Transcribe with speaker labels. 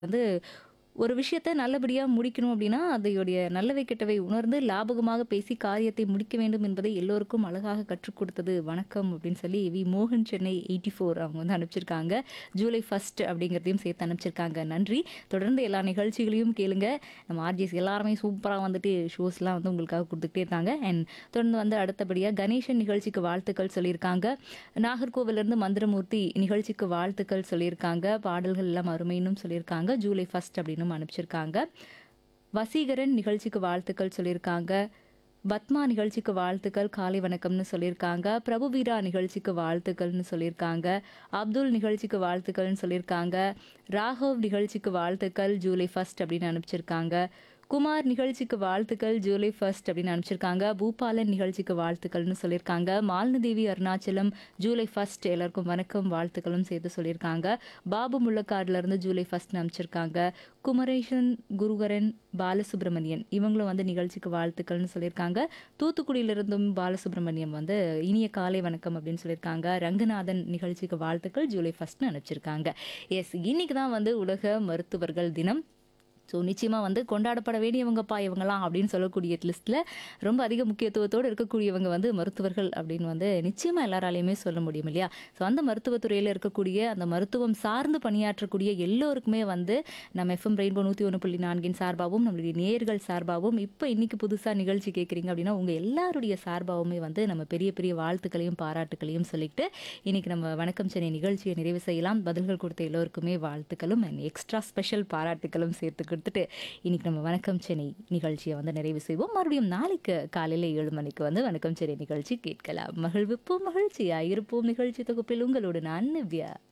Speaker 1: வந்து ஒரு விஷயத்த நல்லபடியா முடிக்கணும் அப்படின்னா, அதையுடைய நல்லவை கெட்டவை உணர்ந்து லாபகமாக பேசி காரியத்தை முடிக்க வேண்டும் என்பதை எல்லோருக்கும் அழகாக கற்றுக் கொடுத்தது வணக்கம் அப்படின்னு சொல்லி வி. மோகன் சென்னை 84 அவங்க வந்து அனுப்பிச்சிருக்காங்க. ஜூலை 1 அப்படிங்கிறதையும் சேர்த்து அனுப்பிச்சிருக்காங்க. நன்றி. தொடர்ந்து எல்லா நிகழ்ச்சிகளையும் கேளுங்க. நம்ம ஆர்ஜேஸ் எல்லாருமே சூப்பரா வந்துட்டு ஷோஸ்லாம் வந்து உங்களுக்காக குடுத்துக்கிட்டே இருக்காங்க. அண்ட் தொடர்ந்து வந்து அடுத்தபடியா கணேசன் நிகழ்ச்சிக்கு வாழ்த்துக்கள் சொல்லியிருக்காங்க. நாகர்கோவிலிருந்து மந்திரமூர்த்தி நிகழ்ச்சிக்கு வாழ்த்துக்கள் சொல்லியிருக்காங்க. பாடல்கள் எல்லாம் அருமைன்னும் சொல்லியிருக்காங்க. ஜூலை 1 அப்படின்னும் அனுப்பிச்சிருக்காங்க. வசீகரன் நிகழ்ச்சிக்கு வாழ்த்துக்கள் சொல்லியிருக்காங்க. பத்மா நிகழ்ச்சிக்கு வாழ்த்துக்கள் காலை வணக்கம்னு சொல்லியிருக்காங்க. பிரபுவீரா நிகழ்ச்சிக்கு வாழ்த்துக்கள்னு சொல்லியிருக்காங்க. அப்துல் நிகழ்ச்சிக்கு வாழ்த்துக்கள்னு சொல்லியிருக்காங்க. ராகவ் நிகழ்ச்சிக்கு வாழ்த்துக்கள் ஜூலை 1 அப்படின்னு அனுப்பிச்சிருக்காங்க. குமார் நிகழ்ச்சிக்கு வாழ்த்துக்கள் ஜூலை 1 அப்படின்னு அனுப்பிச்சிருக்காங்க. பூபாலன் நிகழ்ச்சிக்கு வாழ்த்துக்கள்னு சொல்லியிருக்காங்க. மாலினிதேவி அருணாச்சலம் ஜூலை 1 எல்லாருக்கும் வணக்கம் வாழ்த்துக்களும் சேர்த்து சொல்லியிருக்காங்க. பாபு முள்ளக்காடுல இருந்து ஜூலை 1 அனுப்பிச்சிருக்காங்க. குமரேசன், குருகரன், பாலசுப்ரமணியன் இவங்களும் வந்து நிகழ்ச்சிக்கு வாழ்த்துக்கள்னு சொல்லியிருக்காங்க. தூத்துக்குடியிலிருந்தும் பாலசுப்ரமணியம் வந்து இனிய காலை வணக்கம் அப்படின்னு சொல்லியிருக்காங்க. ரங்கநாதன் நிகழ்ச்சிக்கு வாழ்த்துக்கள் ஜூலை 1ன்னு அனுப்பிச்சிருக்காங்க. எஸ் இன்னைக்கு தான் வந்து உலக மருத்துவர்கள் தினம். ஸோ நிச்சயமா வந்து கொண்டாடப்பட வேண்டியவங்கப்பா இவங்கலாம் அப்படின்னு சொல்லக்கூடிய லிஸ்ட்ல ரொம்ப அதிக முக்கியத்துவத்தோடு இருக்கக்கூடியவங்க வந்து மருத்துவர்கள் அப்படின்னு வந்து நிச்சயமா எல்லாராலையுமே சொல்ல முடியும் இல்லையா? ஸோ அந்த மருத்துவத்துறையில இருக்கக்கூடிய அந்த மருத்துவம் சார்ந்து பணியாற்றக்கூடிய எல்லோருக்குமே வந்து நம்ம எஃப்எம் ரெயின்போ 101.4 சார்பாகவும் நம்மளுடைய நேயர்கள் சார்பாகவும் இப்போ இன்னைக்கு புதுசா நிகழ்ச்சி கேட்குறீங்க அப்படின்னா உங்க எல்லாருடைய சார்பாகவுமே வந்து நம்ம பெரிய பெரிய வாழ்த்துக்களையும் பாராட்டுக்களையும் சொல்லிட்டு இன்னைக்கு நம்ம வணக்கம் சென்னை நிகழ்ச்சியை நிறைவு செய்யலாம். பதில்கள் கொடுத்த எல்லோருக்குமே வாழ்த்துக்களும் அண்ட் எக்ஸ்ட்ரா ஸ்பெஷல் பாராட்டுக்களும் சேர்த்து கொடுத்துட்டு இன்னைக்கு நம்ம வணக்கம் சென்னை நிகழ்ச்சியை வந்து நிறைவு செய்வோம். மறுபடியும் நாளைக்கு காலையில 7 மணிக்கு வந்து வணக்கம் சென்னை நிகழ்ச்சி கேட்கலாம். மகிழ்விப்போம் மகிழ்ச்சியா இருப்போம் நிகழ்ச்சி தொகுப்பில் உங்களோடு நான் நிவ்யா.